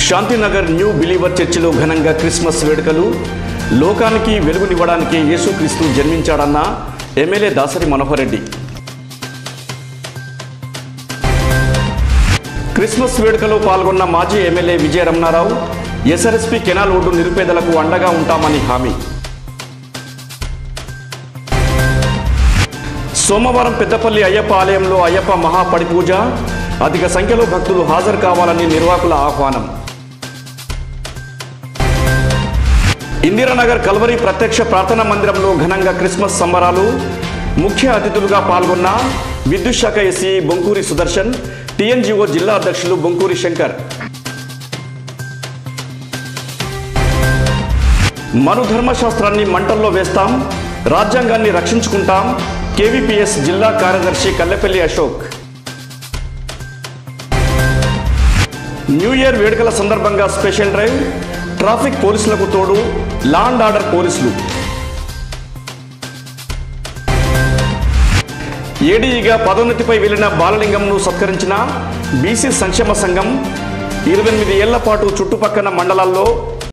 Shantinagar new believer చర్చిలో ఘనంగా Christmas వేడుకలు లోకానికి వెలుగునివ్వడానికి యేసుక్రీస్తు జన్మించాడన్న ఎమ్మెల్యే దాసరి మనోహర్ రెడ్డి క్రిస్మస్ వేడుకలో పాల్గొన్న మాజీ MLA Vijaya Ramana Rao SRSP canal ఒడ్డు నిరుపేదలకు అండగా ఉంటామని హామీ సోమవారం పెద్దపల్లి అయ్యప్ప ఆలయంలో అయ్యప్ప మహాపడిపూజ అధిక సంఖ్యలో భక్తులు హాజరు కావాలని నిర్వాహకుల ఆహ్వానం ఇందిరానగర్ కల్వరి ప్రత్యక్ష ప్రార్థనా మందిరంలో ఘనంగా క్రిస్మస్ సంబరాలు ముఖ్య అతిథులుగా పాల్గొన్న విద్యుత్ శాఖ ఎస్సీ బొంకూరి సుదర్శన్ టీఎన్జిఓ జిల్లా అధ్యక్షులు బొంకూరి శంకర్ మను ధర్మశాస్త్రాన్ని మంటల్లో వేస్తాం రాజ్యాంగాన్ని రక్షించుకుంటాం కేవీపీఎస్ జిల్లా కార్యదర్శి కల్లెపల్లి అశోక్ న్యూ ఇయర్ వేడుకల సందర్భంగా స్పెషల్ డ్రైవ్ ట్రాఫిక్ పోలీసులకు తోడు లా అండ్ ఆర్డర్ పోలీసులు ఏడీఈగా పదోన్నతిపై వెళ్లిన బాలలింగంను సత్కరించిన బీసీ సంక్షేమ సంఘం ఇరవై ఎనిమిది ఏళ్ల పాటు చుట్టుపక్కల మండలాల్లో